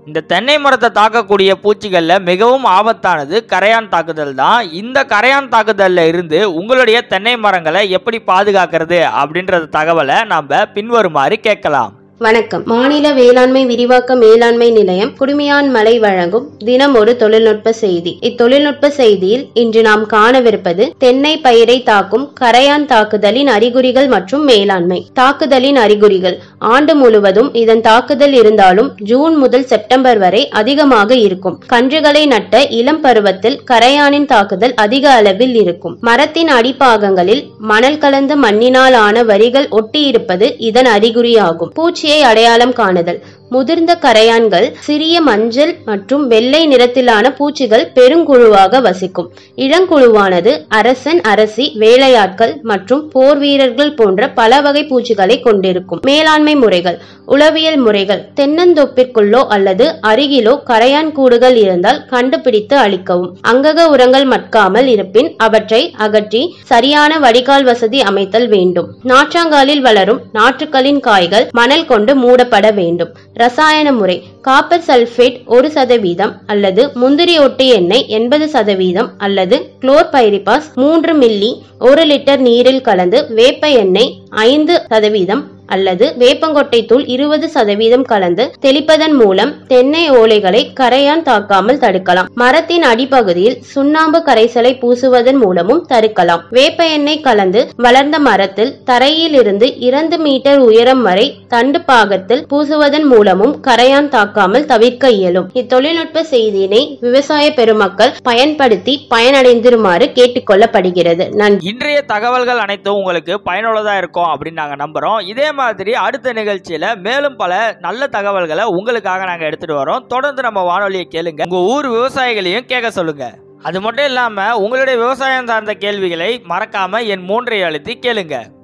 இந்த தென்னை மரத்தை தாக்கக்கூடிய பூச்சிகள்ல மிகவும் ஆபத்தானது கரையான் தாக்குதல் தான் இந்த கரையான் தாக்குதல்ல இருந்து உங்களுடைய தென்னை மரங்களை எப்படி பாதுகாக்கிறது அப்படின்ற தகவலை நாம பின்வருமாறு கேட்கலாம் வணக்கம் மாநில வேளாண்மை விரிவாக்க மேலாண்மை நிலையம் குடுமியான் மலை வழங்கும் தினம் ஒரு தொழில்நுட்ப செய்தி இத்தொழில்நுட்ப செய்தியில் இன்று நாம் காணவிருப்பது தென்னை பயிரை தாக்கும் கரையான் தாக்குதலின் அறிகுறிகள் மற்றும் மேலாண்மை தாக்குதலின் அறிகுறிகள் ஆண்டு முழுவதும் இதன் தாக்குதல் இருந்தாலும் ஜூன் முதல் செப்டம்பர் வரை அதிகமாக இருக்கும் கன்றுகளை நட்ட இளம் பருவத்தில் கரையானின் தாக்குதல் அதிக அளவில் இருக்கும் மரத்தின் அடிப்பாகங்களில் மணல் கலந்த மண்ணினால் ஆன வரிகள் ஒட்டியிருப்பது இதன் அறிகுறியாகும் பூச்சியை அடையாளம் காணுதல் முதிர்ந்த கரையான்கள் சிறிய மஞ்சள் மற்றும் வெள்ளை நிறத்திலான பூச்சிகள் பெருங்குழுவாக வசிக்கும் இளங்குழுவானது அரசன் அரசி வேலையாட்கள் மற்றும் போர் வீரர்கள் போன்ற பல வகை பூச்சிகளை கொண்டிருக்கும் மேலாண்மை முறைகள் உளவியல் முறைகள் தென்னந்தோப்பிற்குள்ளோ அல்லது அருகிலோ கரையான் கூடுகள் இருந்தால் கண்டுபிடித்து அழிக்கவும் அங்கக உரங்கள் மட்காமல் இருப்பின் அவற்றை அகற்றி சரியான வடிகால் வசதி அமைத்தல் வேண்டும் நாற்றாங்காலில் வளரும் நாற்றுக்களின் காய்கள் மணல் கொண்டு மூடப்பட வேண்டும் ரசாயன முறை காப்பர் சல்பேட் ஒரு சதவீதம் அல்லது முந்திரி ஒட்டு எண்ணெய் எண்பது சதவீதம் அல்லது குளோர்பைரிபாஸ் மூன்று மில்லி ஒரு லிட்டர் நீரில் கலந்து வேப்ப எண்ணெய் ஐந்து சதவீதம் அல்லது வேப்பங்கொட்டை தூள் இருபது சதவீதம் கலந்து தெளிப்பதன் மூலம் தென்னை ஓலைகளை கரையான் தாக்காமல் தடுக்கலாம் மரத்தின் அடிப்பகுதியில் சுண்ணாம்பு கரைசலை பூசுவதன் மூலமும் தடுக்கலாம் வேப்ப எண்ணெய் கலந்து வளர்ந்த மரத்தில் தரையில் இருந்து இரண்டு மீட்டர் உயரம் வரை தண்டு பாகத்தில் பூசுவதன் மூலமும் கரையான் தாக்காமல் தவிர்க்க இயலும் இத்தொழில்நுட்ப செய்தியினை விவசாய பெருமக்கள் பயன்படுத்தி பயனடைந்திருமாறு கேட்டுக்கொள்ளப்படுகிறது நன்றி இன்றைய தகவல்கள் அனைத்தும் உங்களுக்கு பயனுள்ளதா இருக்கும் அப்படின்னு நாங்க நம்புறோம் இதே மாதிரி அடுத்த நிகழ்ச்சியில மேலும் பல நல்ல தகவல்களை உங்களுக்காக நாங்க எடுத்துட்டு வரோம் தொடர்ந்து நம்ம வானொலியை கேளுங்க உங்க ஊர் விவசாயிகளையும் கேட்க சொல்லுங்க அது மட்டும் இல்லாம உங்களுடைய விவசாயம் சார்ந்த கேள்விகளை மறக்காம என் மூன்றை அழுத்தி கேளுங்க